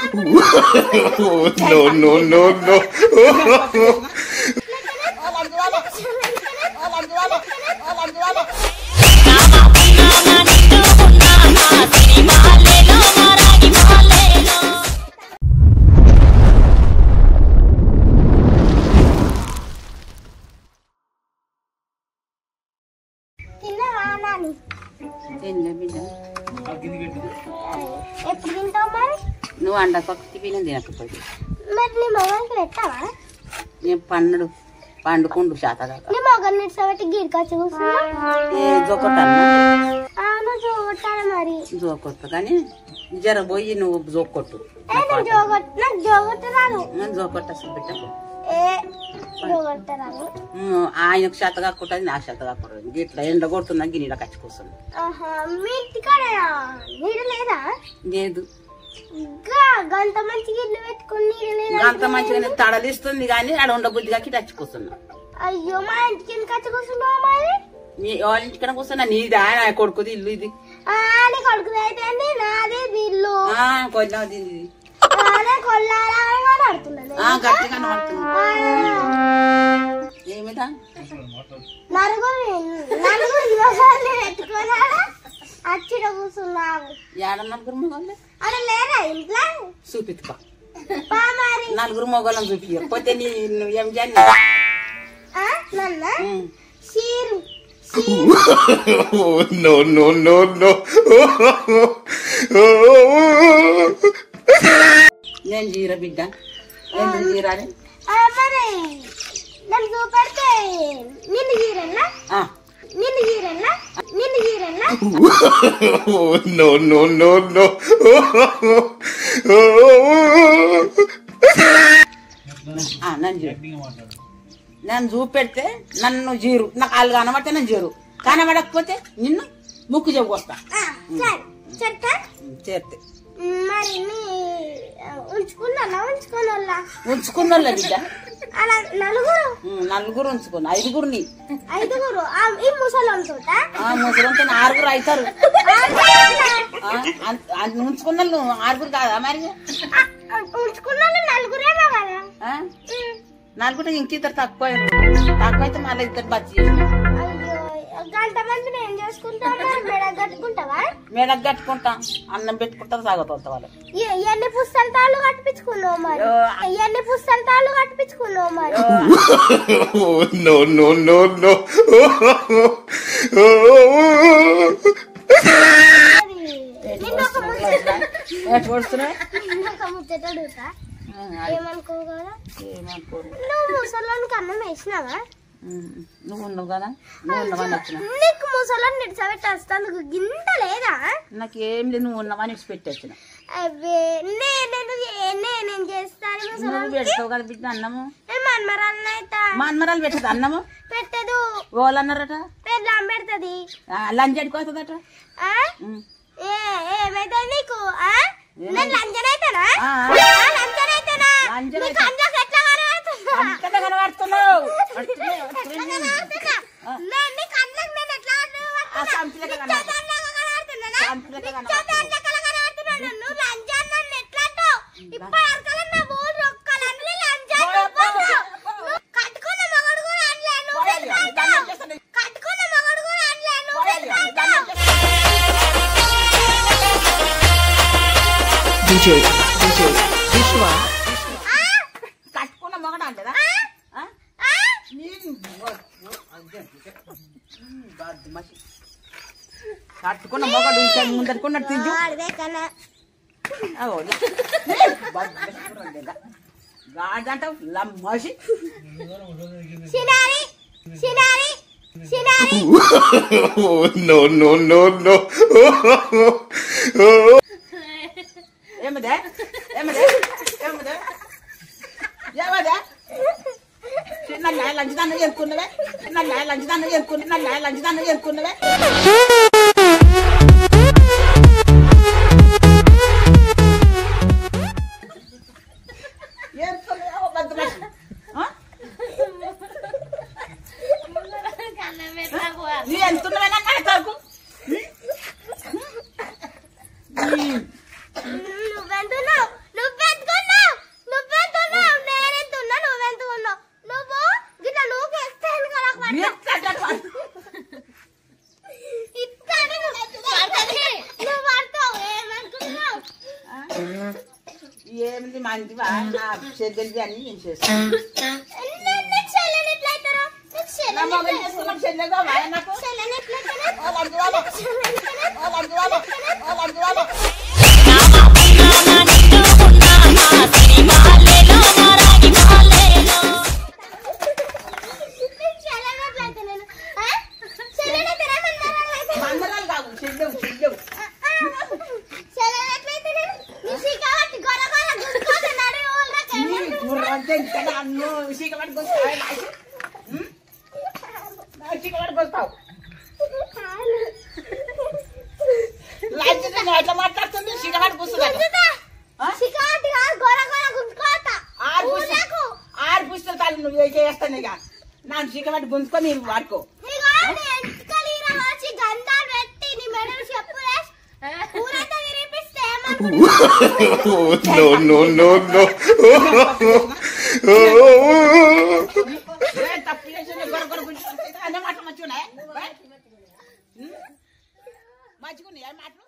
no, no, no, no. తిన్నావా నాని తినలే బిడ్డ ఎప్పుడు తింటావు మరి నువ్వు అండ పక్కకి పిల్లని తినకపోతే మరి నీ మొగనికి పెట్టావా నేను పన్నుడు పండుకుండు శాతగా నీ మొగని నిడిచబెట్టి గిరికొచ్చి కూర్చున్నా ఏ జోకొట్టన్నా అవును చూడాలి మరి జోకొట్ట కానీ జర పోయి నువ్వు జోకొట్టు ఏ నేను జోగొట్ నాకు జోగొట్ట రాదు నేను జోకొట్ట అసలు బిడ్డ ఏ జోగొట్ట రాదు ఉమ్, ఆయనకు శాత కాకుంటుంది నా శాత కాకూడదు గిట్లా ఎండ కొడుతున్నా గిన్నెల కచ్చి కూర్చుంది ఆహా మీ ఇంటికాడ నీరు లేదా లేదు గా గంట మంచి గిన్నె పెట్టుకుని నీరు లేదా అంత మంచిగానే తడలిస్తుంది కానీ ఆడ ఉండబుద్ధిగా టచ్ కూర్చున్నా అయ్యో మా ఇంటికి ఎందుకు వచ్చి కూర్చున్నావు మరి నీ వాళ్ళ ఇంటికన్నా కూర్చున్నా నీదా నా కొడుకుది ఇల్లు ఇది ఆ, నీ కొడుకుది అయితే నాది బిల్లు ఆ, కొంచెం ఇది ఇది. అదే కొల్లాలా ఆడుతున్నది ఆ, గట్టిగా నడుతుంది ఏమిదా నలుగురు నలుగురు యువకుల్ని పెట్టుకున్నాడు అచ్చిడ కూర్చున్నావు ఏడ నలుగురు మొగోళ్ళు అరే లేరా ఇంట్లో చూపిత్తుకో పా మరి నలుగురు మొగోళ్ళని చూపి పోతే నీ నువ్వు ఏం చేయాలి ఆ, నన్న ఉమ్. చీరు no, no, no, no. నేను జీర బిడ్డ ఎందుకు జీరాలి ఆ, మరి నన్ను చూపెడితే నిన్ను గీరన్నా ఆ, నిన్ను గీరన్నా నిన్ను గీరన్నా no, no, no, no. ఆ, నన్ను జీరు నన్ను చూపెడితే నన్ను జీరు నాకు వాళ్ళు కనబడితే నేను జీరు కనబడకపోతే నిన్ను ముక్కు చెప్పుకొస్తా ఆ, సరే చెప్తా చేస్తే మరి నీ ఉంచుకున్నా ఉంచుకోనోళ్ళ ఉంచుకున్నోళ్ళ బిడ్డ అలా నలుగురు ఉమ్, నలుగురు ఉంచుకున్నా ఐదుగురిని ఐదుగురు ఆ, ఈ ముసలోని తోట ఆ ముసలితో ఆరుగురు అవుతారు ఆ, అన్- అన్ ఉంచుకున్న వాళ్ళు ఆరుగురు కాదా మరి ఉంచుకున్న నలుగురేమో కదా ఆ? నలుగురు ఇంక ఇద్దరు తక్కువ తక్కువ అయితే మళ్ళీ ఇద్దరు బచ్చి చేసిన అయ్యో గంట మందిని ఏం చేసుకుంటావు మరి మెడ కట్టుకుంటావా మేడకు కట్టుకుంటా అన్నం పెట్టుకుంటా సాగుతుంది వాళ్ళు ఎ- ఎన్ని పుస్తల తాళ్ళు కట్టించుకున్నావు మరి ఎన్ని పుస్తల తాళ్ళు కట్టించుకున్నావు మరి no, no, no, no. అది నిన్న ఒక ముచ్చట ఎట్లా పడుతున్నాయి నిన్న ఒక ముచ్చట అడుగుతా ఏమనుకోవు కదా ఏమనుకోరు నువ్వు ముసలోనికి అన్నం వేసినావా ఉమ్, నువ్వు ఉన్నావు కదా నువ్వు ఉన్నావని వచ్చిన నీకు ముసలోని నిడిచబెట్టేస్తాను గింత లేదా నాకు ఏం లేదు నువ్వు ఉన్నావని ఇచ్చి పెట్టి వచ్చిన అవే నేను నేనేం చేస్తాను నువ్వు ముసలోనికి పెడతావు కదా బిడ్డ అన్నము మన్మరాలను అయితే మా అన్నమరాలు పెట్టదు అన్నము పెట్టదు వాళ్ళు అన్నారట పెళ్ళాం పెడుతుంది లంచ్ అడిపోతుందట ఆ? ఏ ఏమైతే నీకు ఆ? నేను లంజన్ అయితేనా ఆ. ఆ, లంజన్ అయితేనా లంజన్ నీకు అందరికి ఎట్లా కనబడుతుందా? అంతగా కనబడుతున్నావు ఎట్లా కనబడుతున్నా? నేను నీకు అందరికి నేను ఎట్లా ఆ సంపులకి నిత్యం కనబడుతున్నా. దాంట్లో కనబడుతున్నానా? సంపులకి నిత్యం కనబడుతున్నా. దాంట్లో కనబడుతున్నాను. నువ్వు లంజన్ నన్ను ఎట్లా అంటావు? ఇప్పటివరకల్లా నా ఊరు ఒక్కళ్ళని లంజన్ నువ్వు. నువ్వు కట్టుకున్న మగడు కూడా అనలే, నువ్వు ఎట్లా అంటావు? కట్టుకున్న మగడు కూడా అనలే, నువ్వు ఎట్లా అంటావు? DJ, DJ, Vishwa, కట్టుకున్న మొగడు అంటదా ఆ? ఆ? నేను- బద్మాషి. కట్టుకున్న మొగడు ఇంకా ముందరుకున్నట్టు తింజు వాడిదే కన్నా. గాడంటావు లమ్మాసి సినారి సినారి సినారి no, no, no, no. ఏమదే ఏమదే ఏమదే ఏమదే చిన్న న్యాయ లంచదాన్ని ఎత్తుకున్నవే చిన్న న్యాయ లంచదాన్ని ఎత్తుకుని నా న్యాయ లంచదాన్ని ఎత్తుకున్నవే ఏరుకున్నావో బద్మాషి. ఆ? నీ ఎంతున్నవేనా కడతాకు నువ్వెంటున్నావు నువ్వే మంచివా నా చెల్లెలివి అన్ని నేను చేస్తాను నీకు చెల్లెలు ఎట్లయితారో? నీకు నా చెల్లెలు మొగలు ఎట్లయితారో? చేసుకున్నాం చెల్లెగా నాకు చెల్లెలు ఎట్లయితారో? ఓ లంచి వాళ్ళు ఓ లంచి వాళ్ళు ఓ లంచి వాళ్ళు నీకు చెల్లెలు ఎట్లయితే నేను? ఆ? చెల్లెలు అయితే రమ్మన్నారా అయితే? మందరాలు కాదు చెల్లెవు చెల్లెవు చెల్లెలు ఎట్లయితే నేను? నీ సిగ్గావట్టి గొర్ర గొర్ర గుంజుకోతున్నాడు, ఊళ్ళోకి ఏమంటారు? గుర్రంటే ఇంకా అన్ను చీకబడి పోస్తావు చీకబడి పోస్తావు లంచ్ ఎట్లా మాట్లాడుతుంది చీకబడి పోస్తుంది గుంజుతా. ఆ? సిగ్గావట్టి కాదు, గొర్ర గొర్ర గుంజుకోతా. ఆరు ఊళ్ళకు. ఆరు పుస్తకాలు తాళ్ళు నువ్వు చేస్తాను ఇక నాకు చీకబడి గుంజుకొని మీరు వాడుకో ఇదిగో నీ ఎంటికలు ఈడ వచ్చి గంధాలు పెట్టి నీ మెడలు చెప్పులేసి ఊరంతా విరిపిస్తే ఏమనుకుంటున్నావు? no, no, no, no. తప్పు చేసిన గొర గొర గుంజుకుంటే అనే మాటలు మంచిగా మంచిగున్నాయి మాటలు